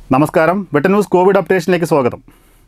നമസ്കാരം വെട്ട news Covid അപ്ഡേഷനിലേക്ക് സ്വാഗതം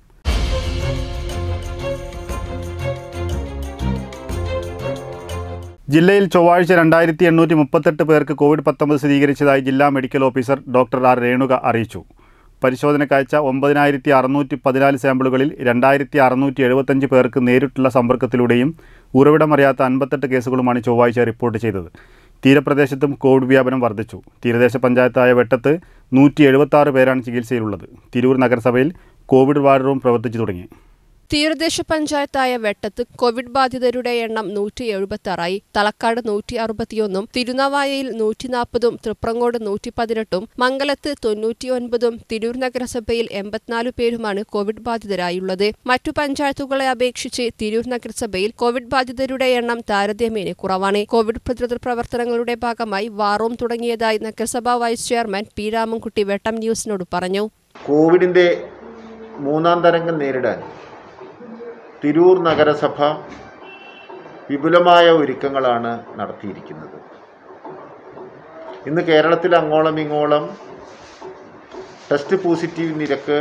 ജില്ലയിൽ ചൊവ്വാഴ്ച രണ്ടായിരത്തി എണ്ണൂറ്റി മുപ്പത്തെട്ട് പേർക്ക് കോവിഡ് പത്തൊമ്പത് സ്ഥിരീകരിച്ചതായി ജില്ലാ medical officer doctor R Renuka അറിയിച്ചു പരിശോധനയ്ക്കയച്ച ഒമ്പതിനായിരത്തി അറുന്നൂറ്റി പതിനാല് സാമ്പിളുകളിൽ രണ്ടായിരത്തി അറുന്നൂറ്റി എഴുപത്തഞ്ച് പേർക്ക് നേരിട്ടുള്ള സമ്പർക്കത്തിലൂടെയും ഉറവിടമറിയാത്ത അൻപത്തെട്ട് കേസുകളുമാണ് ചൊവ്വാഴ്ച റിപ്പോർട്ട് ചെയ്തത് തീരപ്രദേശത്തും കോവിഡ് വ്യാപനം വർദ്ധിച്ചു തീരദേശ പഞ്ചായത്തായ വെട്ടത്ത് നൂറ്റി എഴുപത്തി പേരാണ് ചികിത്സയിലുള്ളത് തിരൂർ നഗരസഭയിൽ കോവിഡ് വാർഡ് റൂം പ്രവർത്തിച്ചു തുടങ്ങി തീരദേശ പഞ്ചായത്തായ വെട്ടത്ത് കോവിഡ് ബാധിതരുടെ എണ്ണം നൂറ്റി എഴുപത്തി തലക്കാട് നൂറ്റി അറുപത്തിയൊന്നും തിരുനാവായയിൽ നൂറ്റി നാൽപ്പതും തൃപ്രങ്ങോട് നൂറ്റി പതിനെട്ടും മംഗലത്ത് തൊണ്ണൂറ്റിയൊൻപതും തിരൂർ നഗരസഭയിൽ എൺപത്തിനാല് പേരുമാണ് കോവിഡ് ബാധിതരായുള്ളത് മറ്റു പഞ്ചായത്തുകളെ അപേക്ഷിച്ച് തിരൂർ നഗരസഭയിൽ കോവിഡ് ബാധിതരുടെ എണ്ണം താരതമ്യേന കുറവാണ് കോവിഡ് പ്രതിരോധ പ്രവർത്തനങ്ങളുടെ ഭാഗമായി വാറൂം തുടങ്ങിയതായി നഗരസഭാ വൈസ് ചെയർമാൻ പി രാമൻകുട്ടി വെട്ടം ന്യൂസിനോട് പറഞ്ഞു കോവിഡിൻ്റെ മൂന്നാം തരംഗം നേരിടാൻ തിരൂർ നഗരസഭ വിപുലമായ ഒരുക്കങ്ങളാണ് നടത്തിയിരിക്കുന്നത് ഇന്ന് കേരളത്തിൽ അങ്ങോളം ഇങ്ങോളം ടെസ്റ്റ് പോസിറ്റീവ് നിരക്ക്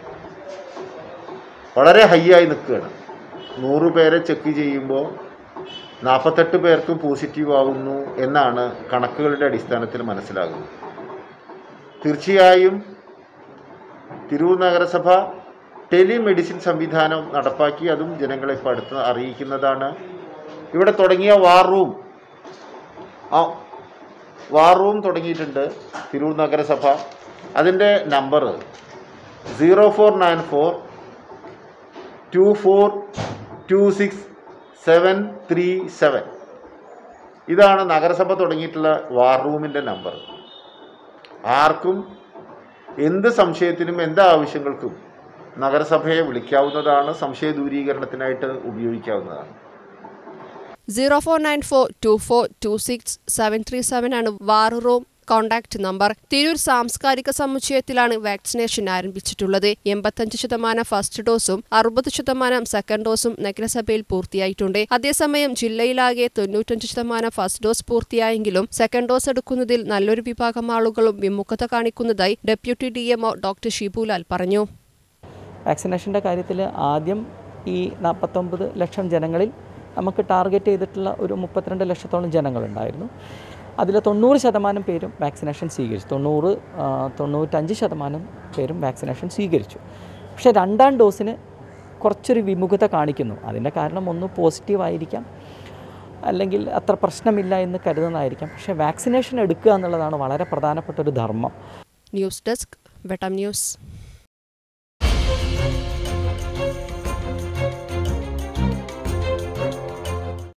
വളരെ ഹൈ ആയി നിൽക്കുകയാണ് നൂറ് പേരെ ചെക്ക് ചെയ്യുമ്പോൾ നാൽപ്പത്തെട്ട് പേർക്കും പോസിറ്റീവ് ആവുന്നു എന്നാണ് കണക്കുകളുടെ അടിസ്ഥാനത്തിൽ മനസ്സിലാകുന്നത് തീർച്ചയായും തിരൂർ നഗരസഭ ടെലിമെഡിസിൻ സംവിധാനം നടപ്പാക്കി അതും ജനങ്ങളെ ഇപ്പോൾ അടുത്ത് അറിയിക്കുന്നതാണ് ഇവിടെ തുടങ്ങിയ വാർ റൂം ആ വാർ റൂം തുടങ്ങിയിട്ടുണ്ട് തിരൂർ നഗരസഭ അതിൻ്റെ number zero four nine four two four two six seven three seven ഇതാണ് നഗരസഭ തുടങ്ങിയിട്ടുള്ള വാർ റൂമിൻ്റെ നമ്പർ ആർക്കും എന്ത് സംശയത്തിനും എന്ത് ആവശ്യങ്ങൾക്കും നഗരസഭയെ വിളിക്കാവുന്നതാണ് സംശയ ദൂരീകരണത്തിനായിട്ട് ഉപയോഗിക്കാവുന്നതാണ് zero four nine four two four two six seven three seven ആണ് war room contact number Tirur സാംസ്കാരിക സമുച്ചയത്തിലാണ് വാക്സിനേഷൻ ആരംഭിച്ചിട്ടുള്ളത് എൺപത്തഞ്ച് ശതമാനം ഫസ്റ്റ് ഡോസും അറുപത് ശതമാനം സെക്കൻഡ് ഡോസും നഗരസഭയിൽ പൂർത്തിയായിട്ടുണ്ട് അതേസമയം ജില്ലയിലാകെ തൊണ്ണൂറ്റഞ്ച് ശതമാനം ഫസ്റ്റ് ഡോസ് പൂർത്തിയായെങ്കിലും സെക്കൻഡ് ഡോസ് എടുക്കുന്നതിൽ നല്ലൊരു വിഭാഗം ആളുകളും വിമുഖത കാണിക്കുന്നതായി ഡെപ്യൂട്ടി ഡി ഡോക്ടർ ഷിബുലാൽ പറഞ്ഞു വാക്സിനേഷൻ്റെ കാര്യത്തിൽ ആദ്യം ഈ നാൽപ്പത്തൊമ്പത് ലക്ഷം ജനങ്ങളിൽ നമുക്ക് ടാർഗറ്റ് ചെയ്തിട്ടുള്ള ഒരു മുപ്പത്തിരണ്ട് ലക്ഷത്തോളം ജനങ്ങളുണ്ടായിരുന്നു അതിൽ തൊണ്ണൂറ് ശതമാനം പേരും വാക്സിനേഷൻ സ്വീകരിച്ചു തൊണ്ണൂറ് ആ, തൊണ്ണൂറ്റഞ്ച് ശതമാനം പേരും വാക്സിനേഷൻ സ്വീകരിച്ചു പക്ഷേ രണ്ടാം ഡോസിന് കുറച്ചൊരു വിമുഖത കാണിക്കുന്നു അതിൻ്റെ കാരണം ഒന്ന് പോസിറ്റീവ് ആയിരിക്കാം അല്ലെങ്കിൽ അത്ര പ്രശ്നമില്ല എന്ന് കരുതുന്നതായിരിക്കാം പക്ഷേ വാക്സിനേഷൻ എടുക്കുക എന്നുള്ളതാണ് വളരെ പ്രധാനപ്പെട്ട ഒരു ധർമ്മം ന്യൂസ് ഡെസ്ക് വെട്ടം ന്യൂസ്